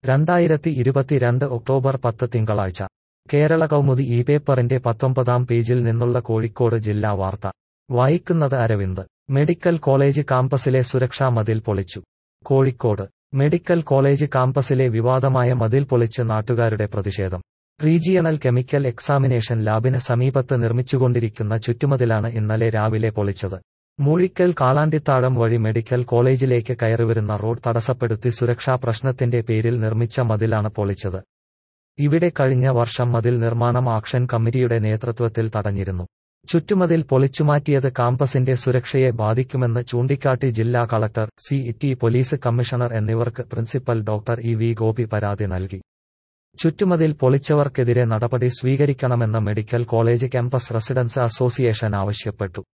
രണ്ടായിരത്തി ഇരുപത്തിരണ്ട് ഒക്ടോബർ പത്ത് തിങ്കളാഴ്ച കേരള കൗമുദി ഈ പേപ്പറിന്റെ പത്തൊമ്പതാം പേജിൽ നിന്നുള്ള കോഴിക്കോട് ജില്ലാ വാർത്ത വായിക്കുന്നത് അരവിന്ദ് മെഡിക്കൽ കോളേജ് കാമ്പസിലെ സുരക്ഷാ മതിൽ പൊളിച്ചു കോഴിക്കോട് മെഡിക്കൽ കോളേജ് കാമ്പസിലെ വിവാദമായ മതിൽ പൊളിച്ച് നാട്ടുകാരുടെ പ്രതിഷേധം റീജിയണൽ കെമിക്കൽ എക്സാമിനേഷൻ ലാബിന് സമീപത്ത് നിർമ്മിച്ചുകൊണ്ടിരിക്കുന്ന ചുറ്റുമതിലാണ് ഇന്നലെ രാവിലെ പൊളിച്ചത് മൂഴിക്കൽ കാളാണ്ടിത്താഴം വഴി മെഡിക്കൽ കോളേജിലേക്ക് കയറിവരുന്ന റോഡ് തടസ്സപ്പെടുത്തി സുരക്ഷാ പ്രശ്നത്തിന്റെ പേരിൽ നിർമ്മിച്ച മതിലാണ് പൊളിച്ചത് ഇവിടെ കഴിഞ്ഞ വർഷം മതിൽ നിർമ്മാണം ആക്ഷൻ കമ്മിറ്റിയുടെ നേതൃത്വത്തിൽ തടഞ്ഞിരുന്നു ചുറ്റുമതിൽ പൊളിച്ചുമാറ്റിയത് കാമ്പസിന്റെ സുരക്ഷയെ ബാധിക്കുമെന്ന് ചൂണ്ടിക്കാട്ടി ജില്ലാ collector city police commissioner എന്നിവർക്ക് principal doctor E V Gopi പരാതി നൽകി ചുറ്റുമതിൽ പൊളിച്ചവർക്കെതിരെ നടപടി സ്വീകരിക്കണമെന്ന് medical college campus residence association ആവശ്യപ്പെട്ടു